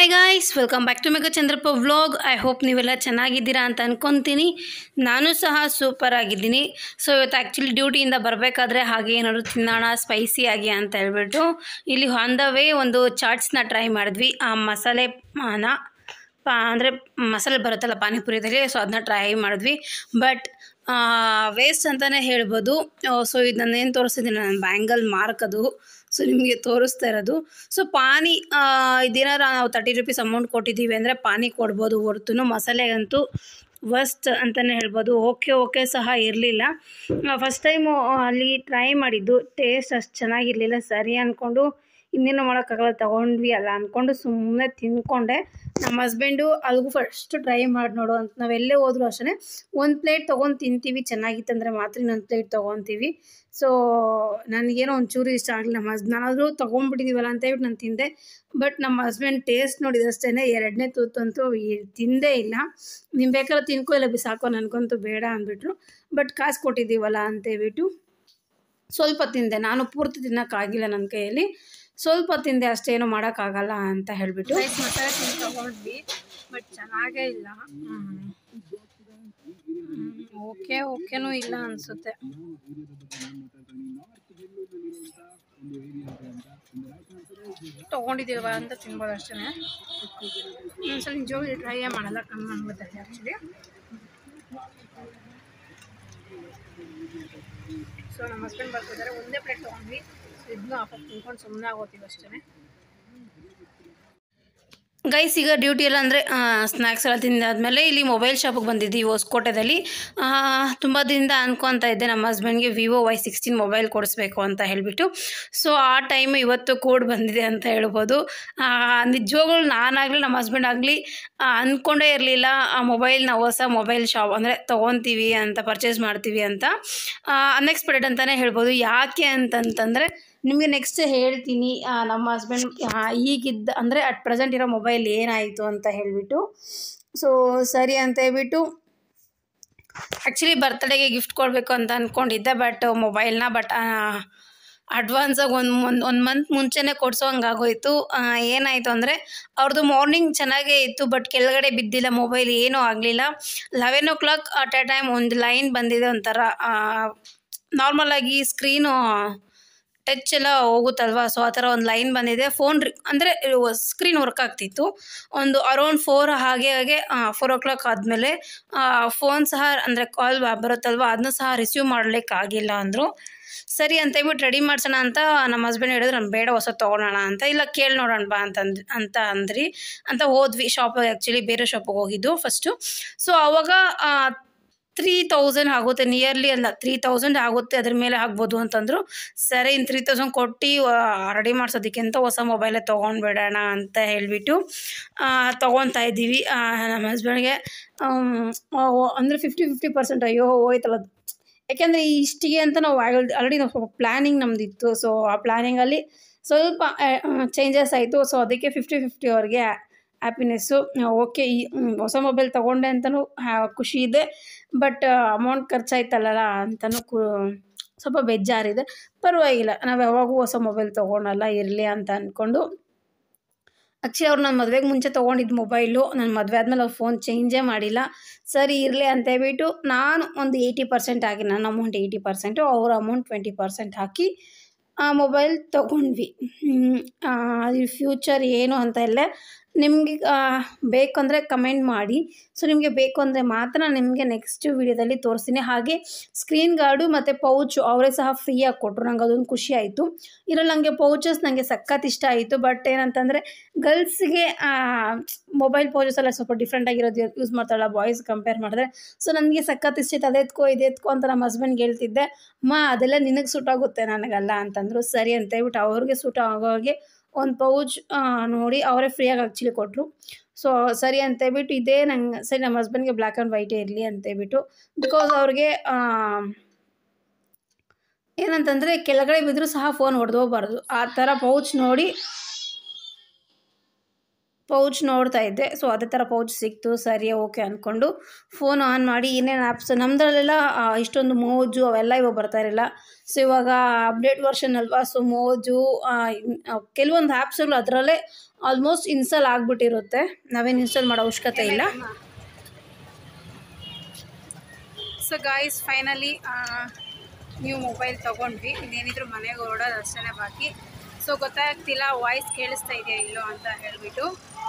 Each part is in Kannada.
Hi guys welcome back to Megha Chandrappa vlog I hope ನೀವೆಲ್ಲ ಚೆನ್ನಾಗಿದ್ದೀರಾ ಅಂತ ಅನ್ಕೊತೀನಿ ನಾನು ಸಹ ಸೂಪರ್ ಆಗಿದ್ದೀನಿ ಸೊ ಇವತ್ತು ಆ್ಯಕ್ಚುಲಿ ಡ್ಯೂಟಿಯಿಂದ ಬರಬೇಕಾದ್ರೆ ಹಾಗೆ ಏನಾದ್ರು ತಿನ್ನೋಣ ಸ್ಪೈಸಿಯಾಗಿ ಅಂತ ಹೇಳ್ಬಿಟ್ಟು ಇಲ್ಲಿ ಆನ್ ದ ವೇ ಒಂದು ಚಾಟ್ಸ್ನ ಟ್ರೈ ಮಾಡಿದ್ವಿ ಆ ಮಸಾಲೆ ನ ಪಾ ಅಂದರೆ ಮಸಾಲೆ ಬರುತ್ತಲ್ಲ ಪಾನಿಪುರಿದಲ್ಲಿ ಸೊ ಅದನ್ನ ಟ್ರೈ ಮಾಡಿದ್ವಿ ಬಟ್ ವೇಸ್ಟ್ ಅಂತಲೇ ಹೇಳ್ಬೋದು ಸೊ ಇದು ನಾನು ಏನು ತೋರಿಸ್ತಿದ್ದೀನಿ ನನ್ನ ಬ್ಯಾಂಗಲ್ ಮಾರ್ಕ್ ಅದು ಸೊ ನಿಮಗೆ ತೋರಿಸ್ತಾ ಇರೋದು ಸೊ ಪಾನಿ ಇದೇನಾರು ನಾವು ತರ್ಟಿ ರುಪೀಸ್ ಅಮೌಂಟ್ ಕೊಟ್ಟಿದ್ದೀವಿ ಅಂದರೆ ಪಾನಿ ಕೊಡ್ಬೋದು ಹೊರತು ಮಸಾಲೆಗಂತೂ ವರ್ಸ್ಟ್ ಅಂತಲೇ ಹೇಳ್ಬೋದು ಓಕೆ ಓಕೆ ಸಹ ಇರಲಿಲ್ಲ ಫಸ್ಟ್ ಟೈಮು ಅಲ್ಲಿ ಟ್ರೈ ಮಾಡಿದ್ದು ಟೇಸ್ಟ್ ಅಷ್ಟು ಚೆನ್ನಾಗಿರಲಿಲ್ಲ ಸರಿ ಅಂದ್ಕೊಂಡು ಇನ್ನೇನು ಮಾಡೋಕ್ಕಾಗಲ್ಲ ತೊಗೊಂಡ್ವಿ ಅಲ್ಲ ಅಂದ್ಕೊಂಡು ಸುಮ್ಮನೆ ತಿಂದ್ಕೊಂಡೆ ನಮ್ಮ ಹಸ್ಬೆಂಡು ಅಲ್ಲಿಗೂ ಫಸ್ಟ್ ಟ್ರೈ ಮಾಡಿ ನೋಡು ಅಂತ ನಾವೆಲ್ಲೇ ಹೋದ್ರು ಅಷ್ಟೇ ಒಂದು ಪ್ಲೇಟ್ ತೊಗೊಂಡು ತಿಂತೀವಿ ಚೆನ್ನಾಗಿತ್ತಂದರೆ ಮಾತ್ರ ಇನ್ನೊಂದು ಪ್ಲೇಟ್ ತೊಗೊತೀವಿ ಸೊ ನನಗೇನೋ ಒಂಚೂರು ಇಷ್ಟ ಆಗಲಿಲ್ಲ ನಮ್ಮ ಹಸ್ ನಾನಾದರೂ ತೊಗೊಂಡ್ಬಿಟ್ಟಿದ್ದೀವಲ್ಲ ಅಂತ ಹೇಳ್ಬಿಟ್ಟು ನಾನು ತಿಂದೆ ಬಟ್ ನಮ್ಮ ಹಸ್ಬೆಂಡ್ ಟೇಸ್ಟ್ ನೋಡಿದಷ್ಟೇ ಎರಡನೇ ತೂತಂತೂ ಈ- ತಿಂದೇ ಇಲ್ಲ ನೀವು ಬೇಕಾದ್ರೆ ತಿನ್ಕೋ ಇಲ್ಲ ಬಿಸಾಕೋ ನನಗಂತೂ ಬೇಡ ಅಂದ್ಬಿಟ್ರು ಬಟ್ ಕಾಸು ಕೊಟ್ಟಿದ್ದೀವಲ್ಲ ಅಂತ ಹೇಳ್ಬಿಟ್ಟು ಸ್ವಲ್ಪ ತಿಂದೆ ನಾನು ಪೂರ್ತಿ ತಿನ್ನೋಕ್ಕಾಗಿಲ್ಲ ನನ್ನ ಕೈಯಲ್ಲಿ ಸ್ವಲ್ಪ ತಿಂದೆ ಅಷ್ಟೇನು ಮಾಡೋಕ್ಕಾಗಲ್ಲ ಅಂತ ಹೇಳಿಬಿಟ್ಟು ಮಸಾಲೆ ತಿಂದು ತೊಗೊಂಡ್ವಿ ಬಟ್ ಚೆನ್ನಾಗೇ ಇಲ್ಲ ಓಕೆ ಓಕೆನೂ ಇಲ್ಲ ಅನಿಸುತ್ತೆ ತೊಗೊಂಡಿದ್ದೀವ ಅಂತ ತಿನ್ಬೋದು ಅಷ್ಟೇ ಒಂದ್ಸಲ ನಿಜವಾಗ್ಲೂ ಟ್ರೈ ಮಾಡಲ್ಲ ಕಮ್ಮಿ ಮಾಡ್ಬಿಡ್ತಾರೆ ಆ್ಯಕ್ಚುಲಿ ಸೊ ನಮ್ಮ ಹಸ್ಬೆಂಡ್ ಬರ್ತಿದ್ದಾರೆ ಒಂದೇ ಪ್ಲೇಟ್ ತೊಗೊಂಡ್ವಿ ಸೊ ಇದನ್ನು ಹಾಕೊಂಡು ತಿನ್ಕೊಂಡು ಸುಮ್ಮನೆ ಆಗೋತೀವಿ ಅಷ್ಟೇ ಗೈಸ್ ಈಗ ಡ್ಯೂಟಿ ಎಲ್ಲ ಅಂದರೆ ಸ್ನ್ಯಾಕ್ಸ್ ಎಲ್ಲ ತಿಂದಾದ್ಮೇಲೆ ಇಲ್ಲಿ ಮೊಬೈಲ್ ಶಾಪಿಗೆ ಬಂದಿದ್ದೀವಿ ಹೊಸಕೋಟೆದಲ್ಲಿ ತುಂಬ ದಿನದಿಂದ ಅನ್ಕೊತಾ ಇದ್ದೆ ನಮ್ಮ ಹಸ್ಬೆಂಡ್ಗೆ ವಿವೋ ವೈ ಸಿಕ್ಸ್ಟೀನ್ ಮೊಬೈಲ್ ಕೊಡಿಸ್ಬೇಕು ಅಂತ ಹೇಳಿಬಿಟ್ಟು ಸೊ ಆ ಟೈಮ್ ಇವತ್ತು ಕೋಡ್ ಬಂದಿದೆ ಅಂತ ಹೇಳ್ಬೋದು ಆ, ನಿಜವಾಗ್ಲೂ ನಾನಾಗಲಿ ನಮ್ಮ ಹಸ್ಬೆಂಡ್ ಆಗಲಿ ಅಂದ್ಕೊಂಡೇ ಇರಲಿಲ್ಲ ಆ ಮೊಬೈಲ್ನ ಹೊಸ ಮೊಬೈಲ್ ಶಾಪ್ ಅಂದರೆ ತೊಗೊತೀವಿ ಅಂತ ಪರ್ಚೇಸ್ ಮಾಡ್ತೀವಿ ಅಂತ ಅನ್ಎಕ್ಸ್ಪೆಕ್ಟೆಡ್ ಅಂತಲೇ ಹೇಳ್ಬೋದು ಯಾಕೆ ಅಂತಂತಂದರೆ ನಿಮಗೆ ನೆಕ್ಸ್ಟ್ ಹೇಳ್ತೀನಿ ಆ, ನಮ್ಮ ಹಸ್ಬೆಂಡ್ ಈಗಿದ್ದ ಅಂದರೆ ಅಟ್ ಪ್ರೆಸೆಂಟ್ ಇರೋ ಮೊಬೈಲ್ ಏನಾಯಿತು ಅಂತ ಹೇಳಿಬಿಟ್ಟು ಸೊ ಸರಿ ಅಂತ ಹೇಳ್ಬಿಟ್ಟು ಆ್ಯಕ್ಚುಲಿ ಬರ್ತ್ಡೇಗೆ ಗಿಫ್ಟ್ ಕೊಡಬೇಕು ಅಂತ ಅಂದ್ಕೊಂಡಿದ್ದೆ ಬಟ್ ಮೊಬೈಲ್ನ ಬಟ್ ಅಡ್ವಾನ್ಸಾಗಿ ಒಂದು ಒಂದು ಒಂದು ಮಂತ್ ಮುಂಚೆನೇ ಕೊಡಿಸೋ ಹಂಗಾಗೋಯ್ತು ಏನಾಯಿತು ಅಂದರೆ ಅವ್ರದ್ದು ಮಾರ್ನಿಂಗ್ ಚೆನ್ನಾಗೇ ಇತ್ತು ಬಟ್ ಕೆಳಗಡೆ ಬಿದ್ದಿಲ್ಲ ಮೊಬೈಲ್ ಏನೂ ಆಗಲಿಲ್ಲ eleven o'clock at a time ಒಂದು ಲೈನ್ ಬಂದಿದೆ ಒಂಥರ ನಾರ್ಮಲಾಗಿ ಸ್ಕ್ರೀನು ಟಚ್ ಎಲ್ಲ ಹೋಗುತ್ತಲ್ವಾ ಸೊ ಆ ಥರ ಒಂದು ಲೈನ್ ಬಂದಿದೆ ಫೋನ್ ಅಂದರೆ ಸ್ಕ್ರೀನ್ ವರ್ಕ್ ಆಗ್ತಿತ್ತು ಒಂದು ಅರೌಂಡ್ ಫೋರ್ ಹಾಗೆ ಹಾಗೆ ಫೋರ್ ಓ ಕ್ಲಾಕ್ ಆದಮೇಲೆ ಫೋನ್ ಸಹ ಅಂದರೆ ಕಾಲ್ ಬರುತ್ತಲ್ವ ಅದನ್ನ ಸಹ ರಿಸೀವ್ ಮಾಡಲಿಕ್ಕಾಗಿಲ್ಲ ಅಂದರು ಸರಿ ಅಂತ ಹೇಳ್ಬಿಟ್ಟು ರೆಡಿ ಮಾಡ್ಸೋಣ ಅಂತ ನಮ್ಮ ಹಸ್ಬೆಂಡ್ ಹೇಳಿದ್ರು ನಾನು ಬೇಡ ಹೊಸ ತೊಗೊಳೋಣ ಅಂತ ಇಲ್ಲ ಕೇಳಿ ನೋಡೋಣ ಬಾ ಅಂತಂದ್ ಅಂತ ಅಂದ್ರಿ ಅಂತ ಹೋದ್ವಿ ಶಾಪಿಗೆ ಆ್ಯಕ್ಚುಲಿ ಬೇರೆ ಶಾಪಿಗೆ ಹೋಗಿದ್ದು ಫಸ್ಟು ಸೊ ಅವಾಗ ತ್ರೀ ತೌಸಂಡ್ ಆಗುತ್ತೆ ನಿಯರ್ಲಿ ಅಲ್ಲ ತ್ರೀ ತೌಸಂಡ್ ಆಗುತ್ತೆ ಅದ್ರ ಮೇಲೆ ಆಗ್ಬೋದು ಅಂತಂದರು ಸರಿ ಇನ್ನು ತ್ರೀ ತೌಸಂಡ್ ಕೊಟ್ಟು ರೆಡಿ ಮಾಡ್ಸೋದಕ್ಕಿಂತ ಹೊಸ ಮೊಬೈಲೇ ತೊಗೊಂಡ್ಬಿಡೋಣ ಅಂತ ಹೇಳಿಬಿಟ್ಟು ತೊಗೊತಾ ಇದ್ದೀವಿ ಆ, ನಮ್ಮ ಹಸ್ಬೆಂಡ್ಗೆ ಅಂದರೆ ಫಿಫ್ಟಿ ಫಿಫ್ಟಿ ಪರ್ಸೆಂಟ್ ಅಯ್ಯೋ ಹೋಯ್ತಲ್ಲ ಅದು. ಯಾಕೆಂದರೆ ಇಷ್ಟಿಗೆ ಅಂತ ನಾವು ಆಲ್ರೆಡಿ ನಾವು ಸ್ವಲ್ಪ ಪ್ಲ್ಯಾನಿಂಗ್ ನಮ್ಮದಿತ್ತು ಸೊ ಆ ಪ್ಲ್ಯಾನಿಂಗಲ್ಲಿ ಸ್ವಲ್ಪ ಚೇಂಜಸ್ ಆಯಿತು ಸೊ ಅದಕ್ಕೆ ಫಿಫ್ಟಿ ಫಿಫ್ಟಿ ಅವ್ರಿಗೆ ಹ್ಯಾಪಿನೆಸ್ಸು ಓಕೆ ಈ ಹ್ಮ್, ಹೊಸ ಮೊಬೈಲ್ ತೊಗೊಂಡೆ ಅಂತಲೂ ಖುಷಿ ಇದೆ ಬಟ್ ಅಮೌಂಟ್ ಖರ್ಚಾಯ್ತಲ್ಲ ಅಂತಲೂ ಕು ಸ್ವಲ್ಪ ಬೇಜಾರಿದೆ ಪರವಾಗಿಲ್ಲ ನಾವು ಯಾವಾಗೂ ಹೊಸ ಮೊಬೈಲ್ ತೊಗೊಳಲ್ಲ ಇರಲಿ ಅಂತ ಅಂದ್ಕೊಂಡು ಆ್ಯಕ್ಚುಲಿ ಅವ್ರು ನನ್ನ ಮದುವೆಗೆ ಮುಂಚೆ ತೊಗೊಂಡಿದ್ದು ಮೊಬೈಲು ನನ್ನ ಮದುವೆ ಆದಮೇಲೆ ಅವ್ರು ಫೋನ್ ಚೇಂಜೇ ಮಾಡಿಲ್ಲ ಸರಿ ಇರಲಿ ಅಂತ ಹೇಳ್ಬಿಟ್ಟು ನಾನು ಒಂದು ಏಯ್ಟಿ ಪರ್ಸೆಂಟ್ ಹಾಕಿ ನನ್ನ ಅಮೌಂಟ್ ಏಯ್ಟಿ ಪರ್ಸೆಂಟು ಅವ್ರ ಅಮೌಂಟ್ ಟ್ವೆಂಟಿ ಪರ್ಸೆಂಟ್ ಹಾಕಿ ಆ ಮೊಬೈಲ್ ತೊಗೊಂಡ್ವಿ ಹ್ಮ್, ಆ, ಅದ್ರ ಫ್ಯೂಚರ್ ಏನು ಅಂತ ಎಲ್ಲ ನಿಮಗೆ ಬೇಕಂದರೆ ಕಮೆಂಟ್ ಮಾಡಿ ಸೊ ನಿಮಗೆ ಬೇಕು ಅಂದರೆ ಮಾತ್ರ ನಿಮಗೆ ನೆಕ್ಸ್ಟ್ ವೀಡಿಯೋದಲ್ಲಿ ತೋರಿಸ್ತೀನಿ ಹಾಗೆ ಸ್ಕ್ರೀನ್ ಗಾರ್ಡು ಮತ್ತು ಪೌಚು ಅವರೇ ಸಹ ಫ್ರೀಯಾಗಿ ಕೊಟ್ಟರು ನಂಗೆ ಅದೊಂದು ಖುಷಿ ಆಯಿತು ಇದ್ರಲ್ಲಿ ನನಗೆ ಪೌಚಸ್ ನನಗೆ ಸಖತ್ ಇಷ್ಟ ಆಯಿತು ಬಟ್ ಏನಂತಂದರೆ ಗರ್ಲ್ಸ್ಗೆ ಮೊಬೈಲ್ ಪೌಚಸ್ ಎಲ್ಲ ಸ್ವಲ್ಪ ಡಿಫ್ರೆಂಟ್ ಆಗಿರೋದು ಯೂಸ್ ಮಾಡ್ತಾರಲ್ಲ ಬಾಯ್ಸ್ ಕಂಪೇರ್ ಮಾಡಿದ್ರೆ ಸೊ ನನಗೆ ಸಖತ್ ಇಷ್ಟ ಆಯ್ತು ಅದೆತ್ಕೋ ಇದೆತ್ಕೋ ಅಂತ ನಮ್ಮ ಹಸ್ಬೆಂಡ್ಗೆ ಹೇಳ್ತಿದ್ದೆ ಅಮ್ಮ ಅದೆಲ್ಲ ನಿನಗೆ ಸೂಟ್ ಆಗುತ್ತೆ ನನಗಲ್ಲ ಅಂತಂದರು ಸರಿ ಅಂತ ಹೇಳ್ಬಿಟ್ಟು ಅವ್ರಿಗೆ ಸೂಟ್ ಆಗೋ ಹಾಗೆ ಒಂದು ಪೌಚ್ ನೋಡಿ ಅವರೇ ಫ್ರೀಯಾಗಿ ಆ್ಯಕ್ಚುಲಿ ಕೊಟ್ಟರು ಸೊ ಸರಿ ಅಂತ ಹೇಳ್ಬಿಟ್ಟು ಇದೇ ನಂಗೆ ಸರಿ ನಮ್ಮ ಹಸ್ಬೆಂಡ್ಗೆ ಬ್ಲ್ಯಾಕ್ ಆ್ಯಂಡ್ ವೈಟೇ ಇರಲಿ ಅಂತ ಹೇಳ್ಬಿಟ್ಟು ಬಿಕಾಸ್ ಅವ್ರಿಗೆ ಏನಂತಂದರೆ ಕೆಳಗಡೆ ಬಿದ್ದರೂ ಸಹ ಫೋನ್ ಹೊಡೆದೋಗ್ಬಾರ್ದು ಆ ಥರ ಪೌಚ್ ನೋಡಿ ಪೌಚ್ ನೋಡ್ತಾ ಇದ್ದೆ ಸೊ ಅದೇ ಥರ ಪೌಚ್ ಸಿಕ್ತು ಸರಿ ಓಕೆ ಅಂದ್ಕೊಂಡು ಫೋನ್ ಆನ್ ಮಾಡಿ ಏನೇನು ಆ್ಯಪ್ಸ್ ನಮ್ಮದ್ರಲ್ಲೆಲ್ಲ ಆ, ಇಷ್ಟೊಂದು ಮೋಜು ಅವೆಲ್ಲ ಇವಾಗ ಬರ್ತಾ ಇರಲಿಲ್ಲ ಸೊ ಇವಾಗ ಅಪ್ಡೇಟ್ ವರ್ಷನ್ ಅಲ್ವಾ ಸೊ ಮೋಜು ಆ, ಇನ್- ಆ, ಕೆಲವೊಂದು ಆ್ಯಪ್ಸ್ಗಳು ಅದರಲ್ಲೇ ಆಲ್ಮೋಸ್ಟ್ ಇನ್ಸ್ಟಾಲ್ ಆಗಿಬಿಟ್ಟಿರುತ್ತೆ ನಾವೇನು ಇನ್ಸ್ಟಾಲ್ ಮಾಡೋ ಅವಶ್ಯಕತೆ ಇಲ್ಲ so guys finally new mobile ತೊಗೊಂಡ್ವಿ ಇನ್ನೇನಿದ್ರು ಮನೆಗೆ ಹೊರಡೋದು ಅಷ್ಟೇ ಬಾಕಿ ಸೊ ಗೊತ್ತಾಗ್ತಿಲ್ಲ ವಾಯ್ಸ್ ಕೇಳಿಸ್ತಾ ಇದೆಯಾ ಇಲ್ಲೋ ಅಂತ ಹೇಳಿಬಿಟ್ಟು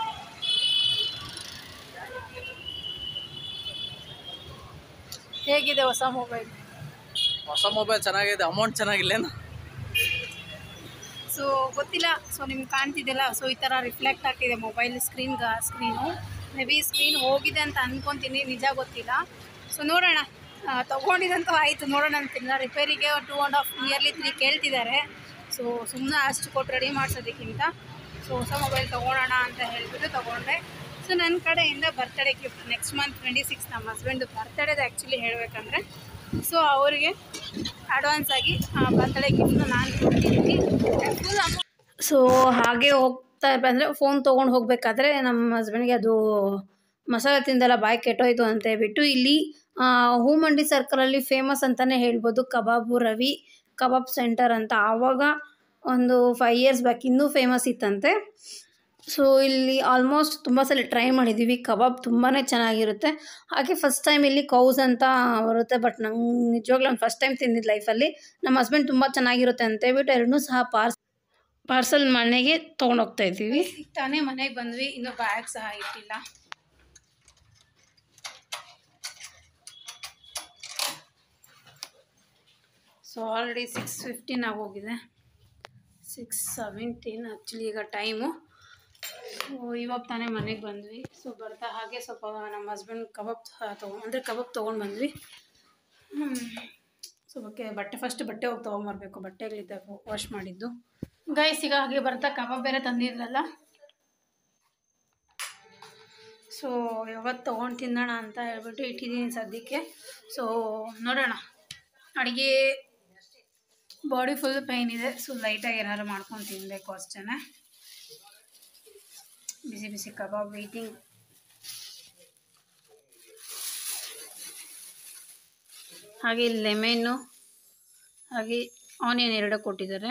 ಹೇಗಿದೆ ಹೊಸ ಮೊಬೈಲ್ ಹೊಸ ಮೊಬೈಲ್ ಚೆನ್ನಾಗಿದೆ ಅಮೌಂಟ್ ಚೆನ್ನಾಗಿಲ್ಲೇನು ಸೊ ಗೊತ್ತಿಲ್ಲ ಸೊ ನಿಮ್ಗೆ ಕಾಣ್ತಿದೆಯಲ್ಲ ಸೊ ಈ ಥರ ರಿಫ್ಲೆಕ್ಟ್ ಆಗ್ತಿದೆ ಮೊಬೈಲ್ ಸ್ಕ್ರೀನ್ಗೆ ಸ್ಕ್ರೀನು ಮೇ ಬಿ ಸ್ಕ್ರೀನ್ ಹೋಗಿದೆ ಅಂತ ಅನ್ಕೊತೀನಿ ನಿಜ ಗೊತ್ತಿಲ್ಲ ಸೊ ನೋಡೋಣ ಆ, ತಗೊಂಡಿದಂತೂ ಆಯಿತು ನೋಡೋಣ ಅಂತಿಲ್ಲ ರಿಪೇರಿಗೆ two and half nearly three ಕೇಳ್ತಿದ್ದಾರೆ ಸೊ ಸುಮ್ಮನೆ ಅಷ್ಟು ಕೊಟ್ಟು ರೆಡಿ ಮಾಡಿಸೋದಕ್ಕಿಂತ ಸೊ ಹೊಸ ಮೊಬೈಲ್ ತೊಗೊಳೋಣ ಅಂತ ಹೇಳ್ಬಿಟ್ಟು ತೊಗೊಂಡೆ ಸೊ ನನ್ನ ಕಡೆಯಿಂದ birthday gift next month twenty six ನಮ್ಮ ಹಸ್ಬೆಂಡು ಬರ್ತಡೇದು ಆ್ಯಕ್ಚುಲಿ ಹೇಳಬೇಕಂದ್ರೆ ಸೊ ಅವರಿಗೆ ಅಡ್ವಾನ್ಸ್ ಆಗಿ ಬರ್ತಡೇ ಗಿಫ್ಟ್ನ ನಾನು ಕೊಡ್ತಿದ್ದೀನಿ ಫುಲ್ ಸೊ ಹಾಗೆ ಹೋಗ್ತಾ ಅಂದರೆ ಫೋನ್ ತೊಗೊಂಡು ಹೋಗಬೇಕಾದ್ರೆ ನಮ್ಮ ಹಸ್ಬೆಂಡ್ಗೆ ಅದು ಮಸಾಲೆ ತಿಂದೆಲ್ಲ ಬಾಯಿ ಕೆಟ್ಟೋಯ್ತು ಅಂತ ಹೇಳ್ಬಿಟ್ಟು ಇಲ್ಲಿ ಆ, ಹೂಮಂಡಿ ಸರ್ಕಲಲ್ಲಿ ಫೇಮಸ್ ಅಂತಲೇ ಹೇಳ್ಬೋದು ಕಬಾಬು ರವಿ ಕಬಾಬ್ ಸೆಂಟರ್ ಅಂತ ಆವಾಗ ಒಂದು ಫೈವ್ ಇಯರ್ಸ್ ಬ್ಯಾಕ್ ಇನ್ನೂ ಫೇಮಸ್ ಇತ್ತಂತೆ ಸೊ ಇಲ್ಲಿ ಆಲ್ಮೋಸ್ಟ್ ತುಂಬ ಸಲ ಟ್ರೈ ಮಾಡಿದ್ದೀವಿ ಕಬಾಬ್ ತುಂಬಾ ಚೆನ್ನಾಗಿರುತ್ತೆ ಹಾಗೆ ಫಸ್ಟ್ ಟೈಮ್ ಇಲ್ಲಿ ಕೌಸ್ ಅಂತ ಬರುತ್ತೆ ಬಟ್ ನಂಗೆ ನಿಜವಾಗ್ಲೂ ನಾನು ಫಸ್ಟ್ ಟೈಮ್ ತಿಂದಿದ್ದು ಲೈಫಲ್ಲಿ ನಮ್ಮ ಹಸ್ಬೆಂಡ್ ತುಂಬ ಚೆನ್ನಾಗಿರುತ್ತೆ ಅಂತ ಹೇಳ್ಬಿಟ್ಟು ಎರಡನ್ನೂ ಸಹ ಪಾರ್ಸ್ ಪಾರ್ಸಲ್ ಮನೆಗೆ ತೊಗೊಂಡೋಗ್ತಾ ಇದ್ದೀವಿ ಈಗ ತಾನೇ ಮನೆಗೆ ಬಂದ್ವಿ ಇನ್ನೂ ಬ್ಯಾಗ್ ಸಹ ಇಟ್ಟಿಲ್ಲ ಸೊ ಆಲ್ರೆಡಿ ಸಿಕ್ಸ್ ಫಿಫ್ಟೀನ್ ಆಗೋಗಿದೆ ಸಿಕ್ಸ್ ಸೆವೆಂಟೀನ್ ಆ್ಯಕ್ಚುಲಿ ಈಗ ಟೈಮು ಸೊ ಇವಾಗ ತಾನೇ ಮನೆಗೆ ಬಂದ್ವಿ ಸೊ ಬರ್ತಾ ಹಾಗೆ ಸ್ವಲ್ಪ ನಮ್ಮ ಹಸ್ಬೆಂಡ್ ಕಬಾಬ್ ತೊಗೊಂಡು ಅಂದರೆ ಕಬಾಬ್ ತೊಗೊಂಡು ಬಂದ್ವಿ ಸೊ ಓಕೆ ಬಟ್ಟೆ ಫಸ್ಟ್ ಬಟ್ಟೆ ಹೋಗಿ ತೊಗೊಂಬರ್ಬೇಕು ಬಟ್ಟೆಗಳಿದ್ದ ವಾಶ್ ಮಾಡಿದ್ದು ಗೈಸ್ ಈಗ ಹಾಗೆ ಬರ್ತಾ ಕಬಾಬ್ ಬೇರೆ ತಂದಿದ್ರಲ್ಲ ಸೊ ಯಾವತ್ತು ತೊಗೊಂಡು ತಿನ್ನೋಣ ಅಂತ ಹೇಳ್ಬಿಟ್ಟು ಇಟ್ಟಿದ್ದೀನಿ ಸದ್ಯಕ್ಕೆ ಸೊ ನೋಡೋಣ ಅಡುಗೆ ಬಾಡಿ ಫುಲ್ ಪೈನ್ ಇದೆ ಸೊ ಲೈಟಾಗಿ ಏನಾದ್ರು ಮಾಡ್ಕೊಂಡು ತಿನ್ನಬೇಕು ಅಷ್ಟೇ ಬಿಸಿ ಬಿಸಿ ಕಬಾಬ್ ವೇಟಿಂಗ್ ಹಾಗೆ ಲೆಮೆನ್ನು ಹಾಗೆ ಆನಿಯನ್ ಎರಡು ಕೊಟ್ಟಿದ್ದಾರೆ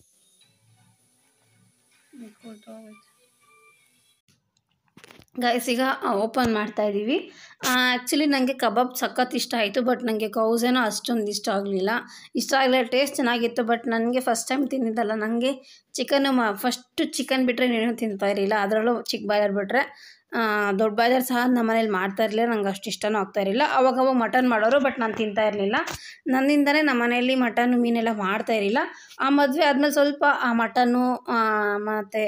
ಗೈಸ್ ಈಗ ಓಪನ್ ಮಾಡ್ತಾ ಇದ್ದೀವಿ ಆ್ಯಕ್ಚುಲಿ ನನಗೆ ಕಬಾಬ್ ಸಖತ್ ಇಷ್ಟ ಆಯಿತು ಬಟ್ ನನಗೆ ಕೌಸೇನೋ ಅಷ್ಟೊಂದು ಇಷ್ಟ ಆಗಲಿಲ್ಲ ಇಷ್ಟ ಆಗಲಿಲ್ಲ ಟೇಸ್ಟ್ ಚೆನ್ನಾಗಿತ್ತು ಬಟ್ ನನಗೆ ಫಸ್ಟ್ ಟೈಮ್ ತಿಂದಿದ್ದಲ್ಲ ನನಗೆ ಚಿಕನ್ನು ಮ ಫಸ್ಟು ಚಿಕನ್ ಬಿಟ್ಟರೆ ಇನ್ನೇನು ತಿಂತಾ ಇರಲಿಲ್ಲ ಅದರಲ್ಲೂ ಚಿಕ್ಕ ಬಾಯ್ಲರ್ ಬಿಟ್ಟರೆ ದೊಡ್ಡ ಬಾಯ್ಲರ್ ಸಹ ನಮ್ಮ ಮನೇಲಿ ಮಾಡ್ತಾ ಇರಲಿಲ್ಲ ನಂಗೆ ಅಷ್ಟು ಇಷ್ಟನೂ ಆಗ್ತಾ ಇರಲಿಲ್ಲ ಅವಾಗ ಅವಾಗ ಮಟನ್ ಮಾಡೋರು ಬಟ್ ನಾನು ತಿಂತಾ ಇರಲಿಲ್ಲ ನನ್ನಿಂದನೇ ನಮ್ಮ ಮನೆಯಲ್ಲಿ ಮಟನ್ ಮೀನೆಲ್ಲ ಮಾಡ್ತಾ ಇರಲಿಲ್ಲ ಆ ಮದುವೆ ಆದಮೇಲೆ ಸ್ವಲ್ಪ ಆ ಮಟನ್ನು ಮತ್ತು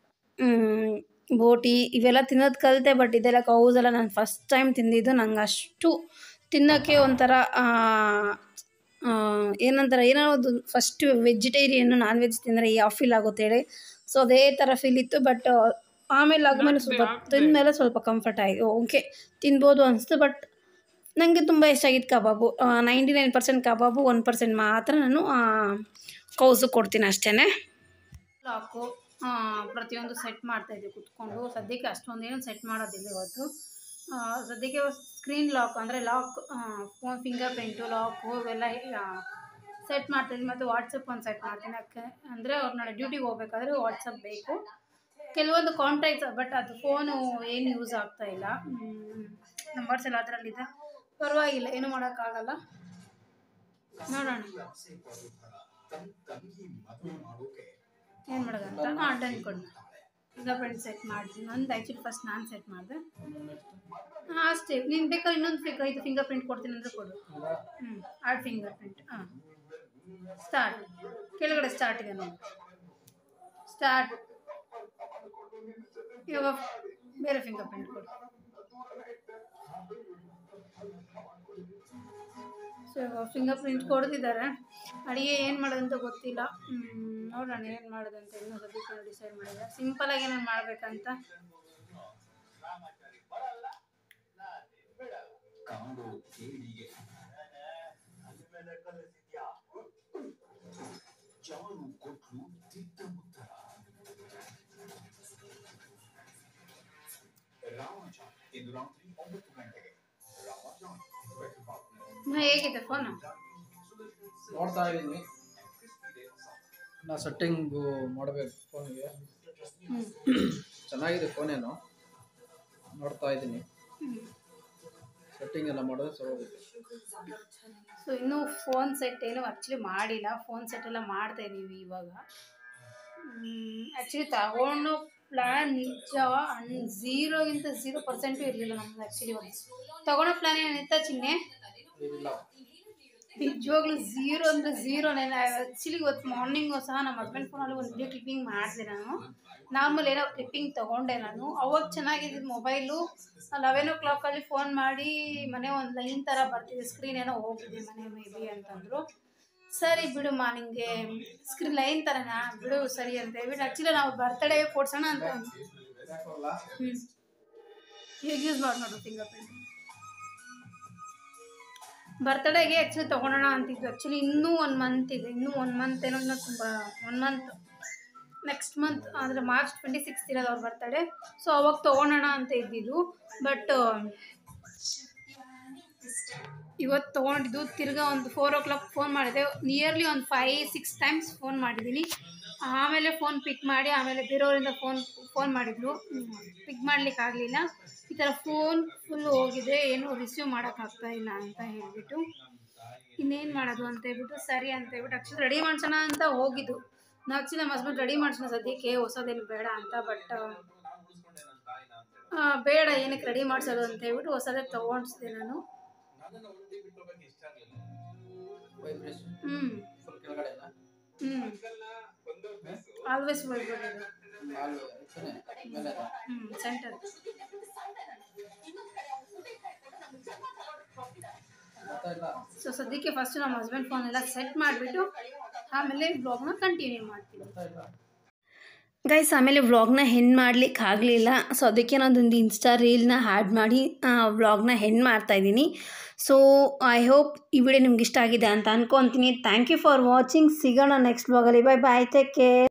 ಬೋಟಿ ಇವೆಲ್ಲ ತಿನ್ನೋದು ಕಲಿತೆ ಬಟ್ ಇದೆಲ್ಲ ಕೌಸೆಲ್ಲ ನಾನು ಫಸ್ಟ್ ಟೈಮ್ ತಿಂದಿದ್ದು ನಂಗೆ ಅಷ್ಟು ತಿನ್ನೋಕ್ಕೆ ಒಂಥರ ಆ, ಆ, ಏನಂತಾರೆ ಏನೋ ಒಂದು ಫಸ್ಟ್ ವೆಜಿಟೇರಿಯನ್ನು ನಾನ್ ವೆಜ್ ತಿಂದರೆ ಯಾವ ಫೀಲ್ ಆಗುತ್ತೆ ಹೇಳಿ ಸೊ ಅದೇ ಥರ ಫೀಲ್ ಇತ್ತು ಬಟ್ ಆಮೇಲೆ ಆದ್ಮೇಲೆ ಸ್ವಲ್ಪ ತಿಂದಮೇಲೆ ಸ್ವಲ್ಪ ಕಂಫರ್ಟ್ ಆಯಿತು ಓಕೆ ತಿನ್ಬೋದು ಅನಿಸ್ತು ಬಟ್ ನನಗೆ ತುಂಬ ಇಷ್ಟ ಆಗಿತ್ತು ಕಬಾಬು ನೈಂಟಿ ನೈನ್ ಪರ್ಸೆಂಟ್ ಕಬಾಬು ಒನ್ ಪರ್ಸೆಂಟ್ ಮಾತ್ರ ನಾನು ಕೌಸು ಕೊಡ್ತೀನಿ ಅಷ್ಟೇ ಲಾಕು ಪ್ರತಿಯೊಂದು ಸೆಟ್ ಮಾಡ್ತಾಯಿದ್ದೆ ಕುತ್ಕೊಂಡು ಸದ್ಯಕ್ಕೆ ಅಷ್ಟೊಂದೇನು ಸೆಟ್ ಮಾಡೋದಿಲ್ಲ ಇವತ್ತು ಆ, ಸದ್ಯಕ್ಕೆ ಸ್ಕ್ರೀನ್ ಲಾಕ್ ಅಂದರೆ lock phone fingerprint lock ಇವೆಲ್ಲ ಸೆಟ್ ಮಾಡ್ತಾಯಿದ್ದೀನಿ ಮತ್ತು ವಾಟ್ಸಪ್ ಒಂದು ಸೆಟ್ ಮಾಡ್ತೀನಿ ಯಾಕೆ ಅಂದರೆ ಅವ್ರು ನಾಳೆ ಡ್ಯೂಟಿಗೆ ಹೋಗ್ಬೇಕಾದ್ರೆ ವಾಟ್ಸಪ್ ಬೇಕು ಕೆಲವೊಂದು ಕಾಂಟ್ಯಾಕ್ಟ್ಸ್ ಬಟ್ ಅದು ಫೋನು ಏನು ಯೂಸ್ ಆಗ್ತಾ ಇಲ್ಲ ನಂಬರ್ಸ್ ಎಲ್ಲ ಅದರಲ್ಲಿದೆ ಪರವಾಗಿಲ್ಲ ಏನು ಮಾಡೋಕ್ಕಾಗಲ್ಲ ನೋಡೋಣ ಏನು ಮಾಡೋದಂತ ಹಾಂ ಡನ್ ಕೊಡು ಫಿಂಗರ್ ಪ್ರಿಂಟ್ ಸೆಟ್ ಮಾಡ್ತೀನಿ ನಂದು ಆ್ಯಕ್ಚುಲಿ ಫಸ್ಟ್ ನಾನು ಸೆಟ್ ಮಾಡಿದೆ ಹಾಂ ಅಷ್ಟೇ ನೀನು ಬೇಕಾದ್ರೆ ಇನ್ನೊಂದು ಫಿಂಗ್ ಇದು ಫಿಂಗರ್ ಪ್ರಿಂಟ್ ಕೊಡ್ತೀನಿ ಅಂದರೆ ಕೊಡು ಹ್ಞೂ ಆಡ್ ಫಿಂಗರ್ ಪ್ರಿಂಟ್ ಹಾಂ ಸ್ಟಾರ್ಟ್ ಕೆಳಗಡೆ ಸ್ಟಾರ್ಟ್ ಇದೆ ನೋಡಿ ಸ್ಟಾರ್ಟ್ ಇವಾಗ ಬೇರೆ ಫಿಂಗರ್ ಪ್ರಿಂಟ್ ಕೊಡು ಸೊ ಇವಾಗ ಫಿಂಗರ್ ಪ್ರಿಂಟ್ ಕೊಡ್ತಿದ್ದಾರೆ ಅಡುಗೆ ಏನು ಮಾಡೋದಂತ ಗೊತ್ತಿಲ್ಲ ಹ್ಮ್, ನೋಡೋಣ ಏನು ಮಾಡೋದಂತ ಇನ್ನೂ ಸದ್ಯಕ್ಕೆ ಡಿಸೈಡ್ ಮಾಡಿಲ್ಲ ಸಿಂಪಲಾಗಿ ಏನೇನು ಮಾಡಬೇಕಂತ ಹೇಗಿದೆ ಫೋನು ನೋಡ್ತಾ ಇದ್ದೀನಿ ನಾ ಸೆಟ್ಟಿಂಗು ಮಾಡಬೇಕು ಫೋನಿಗೆ ಚೆನ್ನಾಗಿದೆ ಫೋನೇನು ನೋಡ್ತಾ ಇದ್ದೀನಿ ಸೆಟ್ಟಿಂಗ್ ಎಲ್ಲ ಮಾಡಿದ್ರೆ ಸರೋಗುತ್ತೆ ಸೊ ಇನ್ನೂ ಫೋನ್ ಸೆಟ್ ಏನು ಆ್ಯಕ್ಚುಲಿ ಮಾಡಿಲ್ಲ ಫೋನ್ ಸೆಟ್ ಎಲ್ಲ ಮಾಡ್ತಾ ಇದೀವಿ ಇವಾಗ ಆ್ಯಕ್ಚುಲಿ ತಗೊಂಡು ಪ್ಲ್ಯಾನ್ ನಿಜ ಅನ್ ಝೀರೋಗಿಂತ ಝೀರೋ ಪರ್ಸೆಂಟು ಇರಲಿಲ್ಲ ನಮ್ದು ಆ್ಯಕ್ಚುಲಿ ಒಂದು ತಗೊಳ್ಳೋ ಪ್ಲ್ಯಾನ್ ಏನಿತ್ತ ಚಿನ್ನೆ ಏನಿಲ್ಲ ನಿಜವಾಗ್ಲೂ ಝೀರೋ ಅಂದರೆ ಝೀರೋನೇ ಆ್ಯಕ್ಚುಲಿ ಇವತ್ತು ಮಾರ್ನಿಂಗು ಸಹ ನಮ್ಮ ಹಸ್ಬೆಂಡ್ ಫೋನಲ್ಲಿ ಒಂದು ವಿಡಿಯೋ ಕ್ಲಿಪ್ಪಿಂಗ್ ಮಾಡಿದೆ ನಾನು ನಾರ್ಮಲ್ ಏನೋ ಕ್ಲಿಪ್ಪಿಂಗ್ ತೊಗೊಂಡೆ ನಾನು ಅವಾಗ ಚೆನ್ನಾಗಿದ್ದಿದ್ದು ಮೊಬೈಲು ಲೆವೆನ್ ಓ ಕ್ಲಾಕಲ್ಲಿ ಫೋನ್ ಮಾಡಿ ಮನೆ ಒಂದು ಲೈನ್ ಥರ ಬರ್ತಿದೆ ಸ್ಕ್ರೀನ್ ಏನೋ ಹೋಗಿದೆ ಮನೆ ಮೇ ಬಿ ಅಂತಂದರು ಸರಿ ಬಿಡುಮ್ಮ ನಿಂಗೆ ಸ್ಕ್ರೀನ್ ಲೈನ್ ಥರನಾ ಬಿಡು ಸರಿ ಅಂತ ಹೇಳ್ಬಿಟ್ಟು ಆ್ಯಕ್ಚುಲಿ ನಾವು ಬರ್ತಡೇ ಕೊಡ್ಸೋಣ ಅಂತ ಯಾಕಲ್ಲ ಹ್ಞೂ ಹೇಗೆ ಯೂಸ್ ಮಾಡಿ ನೋಡು ಫಿಂಗರ್ ಪ್ರಿಂಟ್ ಬರ್ತಡೇಗೆ ಆ್ಯಕ್ಚುಲಿ ತೊಗೊಳೋಣ ಅಂತಿದ್ವಿ ಆ್ಯಕ್ಚುಲಿ ಇನ್ನೂ ಒಂದು ಮಂತ್ ಇದೆ ಇನ್ನೂ ಒಂದು ಮಂತ್ ಏನೋ ಇನ್ನೂ ತುಂಬ ಒನ್ ಮಂತ್ ನೆಕ್ಸ್ಟ್ ಮಂತ್ ಅಂದರೆ ಮಾರ್ಚ್ ಟ್ವೆಂಟಿ ಸಿಕ್ಸ್ ಇರೋದು ಅವ್ರ ಬರ್ತಡೇ ಸೊ ಅವಾಗ ತೊಗೊಳೋಣ ಅಂತ ಇದ್ದಿದ್ದು ಬಟ್ ಇವತ್ತು ತೊಗೊಂಡಿದ್ದು ತಿರ್ಗಾ ಒಂದು ಫೋರ್ ಓ ಕ್ಲಾಕ್ ಫೋನ್ ಮಾಡಿದೆ ನಿಯರ್ಲಿ ಒಂದು ಫೈ ಸಿಕ್ಸ್ ಟೈಮ್ಸ್ ಫೋನ್ ಮಾಡಿದ್ದೀನಿ ಆಮೇಲೆ ಫೋನ್ ಪಿಕ್ ಮಾಡಿ ಆಮೇಲೆ ಬೇರೆಯವರಿಂದ ಫೋನ್ ಫೋನ್ ಮಾಡಿದ್ರು ಪಿಕ್ ಮಾಡ್ಲಿಕ್ಕೆ ಆಗಲಿಲ್ಲ ಈ ಥರ ಫೋನ್ ಫುಲ್ ಹೋಗಿದೆ ಏನೂ ರಿಸೀವ್ ಮಾಡೋಕ್ಕಾಗ್ತಾ ಇಲ್ಲ ಅಂತ ಹೇಳಿಬಿಟ್ಟು ಇನ್ನೇನು ಮಾಡೋದು ಅಂತ ಹೇಳ್ಬಿಟ್ಟು ಸರಿ ಅಂತ ಹೇಳ್ಬಿಟ್ಟು ಆ್ಯಕ್ಚುಲಿ ರೆಡಿ ಮಾಡ್ಸೋಣ ಅಂತ ಹೋಗಿದ್ದು ನಾವು ಆ್ಯಕ್ಚುಲಿ ನಮ್ಮ ಹಸ್ಬೆಂಡ್ ರೆಡಿ ಮಾಡ್ಸೋಣ ಸದ್ಯಕ್ಕೆ ಹೊಸದೇನು ಬೇಡ ಅಂತ ಬಟ್ ಬೇಡ ಏನಕ್ಕೆ ರೆಡಿ ಮಾಡಿಸೋದು ಅಂತ ಹೇಳ್ಬಿಟ್ಟು ಹೊಸದೇ ತೊಗೊಂಡಿಸಿದೆ ನಾನು ವೈಬ್ರೇಷನ್ ಹ್ಞೂ ಫುಲ್ ಕೆಳಗಡೆನಾ ಹ್ಞೂ ಆಲ್ವೇಸ್ ಬರ್ಬೋದು ನಾಲ್ಕು ಇತ್ತನೆ ಮೇಲೆ ಹ್ಞೂ ಸೆಂಟರ್ ಗೊತ್ತಾಯಿಲ್ಲ ಸೊ ಸದ್ಯಕ್ಕೆ ಫಸ್ಟ್ ನಮ್ಮ ಹಸ್ಬೆಂಡ್ ಫೋನ್ ಎಲ್ಲ ಸೆಟ್ ಮಾಡಿಬಿಟ್ಟು ಆಮೇಲೆ ಬ್ಲಾಗ್ನ ಕಂಟಿನ್ಯೂ ಮಾಡ್ತೀವಿ ಗೊತ್ತಾಯಿಲ್ಲ ಗೈಸ್ ಆಮೇಲೆ ವ್ಲಾಗ್ನ ಹೆಣ್ಣು ಮಾಡ್ಲಿಕ್ಕೆ ಆಗಲಿಲ್ಲ ಸೊ ಅದಕ್ಕೆ ನಾನೊಂದು ಇನ್ಸ್ಟಾ ರೀಲ್ನ ಹ್ಯಾಡ್ ಮಾಡಿ ವ್ಲಾಗ್ನ ಹೆಣ್ಣು ಮಾಡ್ತಾಯಿದ್ದೀನಿ ಸೊ ಐ ಹೋಪ್ ಈ ವಿಡಿಯೋ ನಿಮ್ಗೆ ಇಷ್ಟ ಆಗಿದೆ ಅಂತ ಅನ್ಕೊತೀನಿ ಥ್ಯಾಂಕ್ ಯು ಫಾರ್ ವಾಚಿಂಗ್ ಸಿಗೋಣ ನೆಕ್ಸ್ಟ್ ವ್ಲಾಗಲ್ಲಿ ಬೈ ಬಾಯ್ ಟೇಕ್ ಕೇರ್